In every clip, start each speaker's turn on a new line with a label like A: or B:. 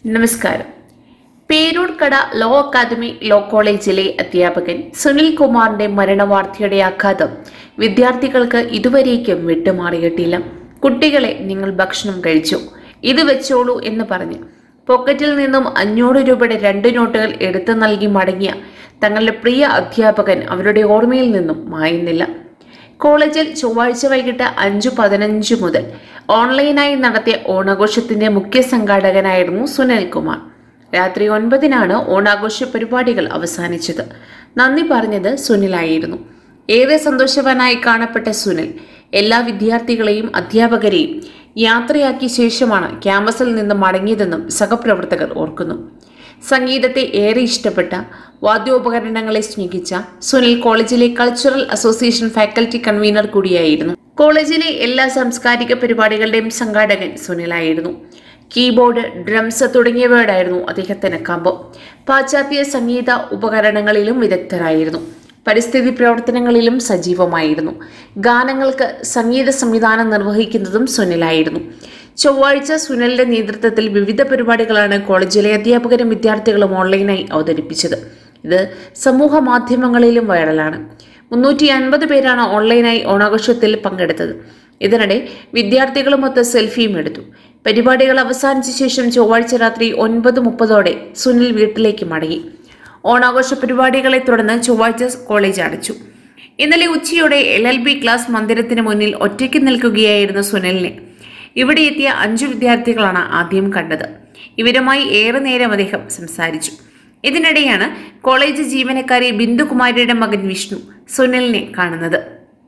A: നമസ്കാരം Peroorkada law academy law കോളേജിലെ അധ്യാപകൻ സുനിൽ കുമാറിന്റെ മരണവാർത്തയുടെ ആഘാതം വിദ്യാർത്ഥികൾക്ക് ഇതുവരേക്കും വിട്ടുമാറിയിട്ടില്ല കുട്ടികളെ നിങ്ങൾ ഭക്ഷണം കഴിച്ചു ഇത് വെച്ചോളൂ എന്ന് പറഞ്ഞ് പോക്കറ്റിൽ നിന്നും അഞ്ഞൂറ് രൂപയുടെ രണ്ട് നോട്ടുകൾ എടുത്തു നൽകി മടങ്ങിയ തങ്ങളുടെ പ്രിയ അധ്യാപകൻ അവരുടെ ഓർമ്മയിൽ നിന്നും മായുന്നില്ല കോളേജിൽ ചൊവ്വാഴ്ച വൈകിട്ട് അഞ്ചു പതിനഞ്ച് മുതൽ ഓൺലൈനായി നടത്തിയ ഓണാഘോഷത്തിന്റെ മുഖ്യ സംഘാടകനായിരുന്നു സുനിൽ കുമാർ രാത്രി ഒൻപതിനാണ് ഓണാഘോഷ പരിപാടികൾ അവസാനിച്ചത് നന്ദി പറഞ്ഞത് സുനിലായിരുന്നു ഏറെ സന്തോഷവാനായി കാണപ്പെട്ട സുനിൽ എല്ലാ വിദ്യാർത്ഥികളെയും അധ്യാപകരെയും യാത്രയാക്കിയ ശേഷമാണ് ക്യാമ്പസിൽ നിന്ന് മടങ്ങിയതെന്നും സഹപ്രവർത്തകർ ഓർക്കുന്നു സംഗീതത്തെ ഏറെ ഇഷ്ടപ്പെട്ട വാദ്യോപകരണങ്ങളെ സ്നേഹിച്ച സുനിൽ കോളേജിലെ കൾച്ചറൽ അസോസിയേഷൻ ഫാക്കൽറ്റി കൺവീനർ കൂടിയായിരുന്നു കോളേജിലെ എല്ലാ സാംസ്കാരിക പരിപാടികളുടെയും സംഘാടകൻ സുനിലായിരുന്നു കീബോർഡ് ഡ്രംസ് തുടങ്ങിയവയോടായിരുന്നു അദ്ദേഹത്തിന് കമ്പം പാശ്ചാത്യ സംഗീത ഉപകരണങ്ങളിലും വിദഗ്ധരായിരുന്നു പരിസ്ഥിതി പ്രവർത്തനങ്ങളിലും സജീവമായിരുന്നു ഗാനങ്ങൾക്ക് സംഗീത സംവിധാനം നിർവഹിക്കുന്നതും സുനിലായിരുന്നു ചൊവ്വാഴ്ച സുനിലിന്റെ നേതൃത്വത്തിൽ വിവിധ പരിപാടികളാണ് കോളേജിലെ അധ്യാപകരും വിദ്യാർത്ഥികളും ഓൺലൈനായി അവതരിപ്പിച്ചത് ഇത് സമൂഹ മാധ്യമങ്ങളിലും വൈറലാണ് മുന്നൂറ്റി അൻപത് പേരാണ് ഓൺലൈനായി ഓണാഘോഷത്തിൽ പങ്കെടുത്തത് ഇതിനിടെ വിദ്യാർത്ഥികളുമൊത്ത് സെൽഫിയും എടുത്തു പരിപാടികൾ അവസാനിച്ച ശേഷം ചൊവ്വാഴ്ച രാത്രി ഒൻപത് മുപ്പതോടെ സുനിൽ വീട്ടിലേക്ക് മടങ്ങി ഓണാഘോഷ പരിപാടികളെ തുടർന്ന് ചൊവ്വാഴ്ച കോളേജ് അടച്ചു ഇന്നലെ ഉച്ചയോടെ എൽ എൽ ബി ക്ലാസ് മന്ദിരത്തിന് മുന്നിൽ ഒറ്റയ്ക്ക് നിൽക്കുകയായിരുന്നു സുനിലിനെ ഇവിടെ എത്തിയ അഞ്ചു വിദ്യാർത്ഥികളാണ് ആദ്യം കണ്ടത് ഇവരുമായി ഏറെ നേരം അദ്ദേഹം സംസാരിച്ചു ഇതിനിടെയാണ് കോളേജ് ജീവനക്കാരി ബിന്ദുകുമാരിയുടെ മകൻ വിഷ്ണു സുനിലിനെ കാണുന്നത്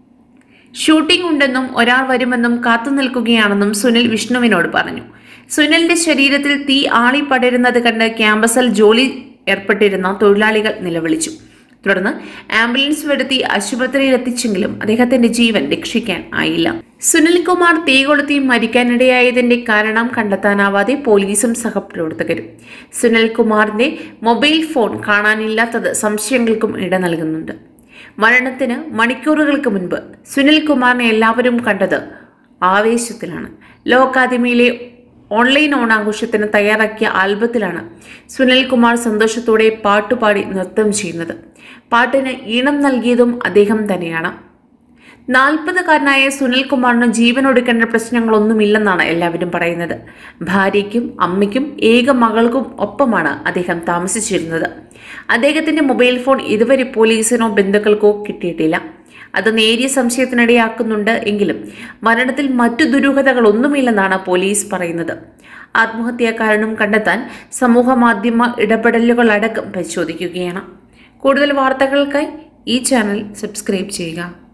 A: ഷൂട്ടിംഗ് ഉണ്ടെന്നും ഒരാൾ വരുമെന്നും കാത്തു നിൽക്കുകയാണെന്നും സുനിൽ വിഷ്ണുവിനോട് പറഞ്ഞു സുനിലിന്റെ ശരീരത്തിൽ തീ ആളി പടരുന്നത് കണ്ട് ക്യാമ്പസിൽ ജോലി ഏർപ്പെട്ടിരുന്ന തൊഴിലാളികൾ നിലവിളിച്ചു തുടർന്ന് ആംബുലൻസ് വരുത്തി ആശുപത്രിയിൽ എത്തിച്ചെങ്കിലും അദ്ദേഹത്തിന്റെ ജീവൻ രക്ഷിക്കാൻ ആയില്ല സുനിൽകുമാർ തീ കൊളുത്തി മരിക്കാനിടയായതിന്റെ കാരണം കണ്ടെത്താനാവാതെ പോലീസും സഹപ്രവർത്തകരും സുനിൽകുമാറിന്റെ മൊബൈൽ ഫോൺ കാണാനില്ലാത്തത് സംശയങ്ങൾക്കും ഇട നൽകുന്നുണ്ട് മരണത്തിന് മണിക്കൂറുകൾക്ക് മുൻപ് സുനിൽകുമാറിനെ എല്ലാവരും കണ്ടത് ആവേശത്തിലാണ് ലോ അക്കാദമിയിലെ ഓൺലൈൻ ഓണാഘോഷത്തിന് തയ്യാറാക്കിയ ആൽബത്തിലാണ് സുനിൽകുമാർ സന്തോഷത്തോടെ പാട്ടുപാടി നൃത്തം ചെയ്യുന്നത് പാട്ടിന് ഈണം നൽകിയതും അദ്ദേഹം തന്നെയാണ് നാൽപ്പതുകാരനായ സുനിൽകുമാറിന് ജീവനൊടുക്കേണ്ട പ്രശ്നങ്ങളൊന്നുമില്ലെന്നാണ് എല്ലാവരും പറയുന്നത് ഭാര്യയ്ക്കും അമ്മയ്ക്കും ഏക മകൾക്കും ഒപ്പമാണ് അദ്ദേഹം താമസിച്ചിരുന്നത് അദ്ദേഹത്തിന്റെ മൊബൈൽ ഫോൺ ഇതുവരെ പോലീസിനോ ബന്ധുക്കൾക്കോ കിട്ടിയിട്ടില്ല അത് നേരിയ സംശയത്തിനിടയാക്കുന്നുണ്ട് എങ്കിലും മരണത്തിൽ മറ്റു ദുരൂഹതകളൊന്നുമില്ലെന്നാണ് പോലീസ് പറയുന്നത് ആത്മഹത്യാ കാരണം കണ്ടെത്താൻ സമൂഹ മാധ്യമ ഇടപെടലുകളടക്കം പരിശോധിക്കുകയാണ് കൂടുതൽ വാർത്തകൾക്കായി ഈ ചാനൽ സബ്സ്ക്രൈബ് ചെയ്യുക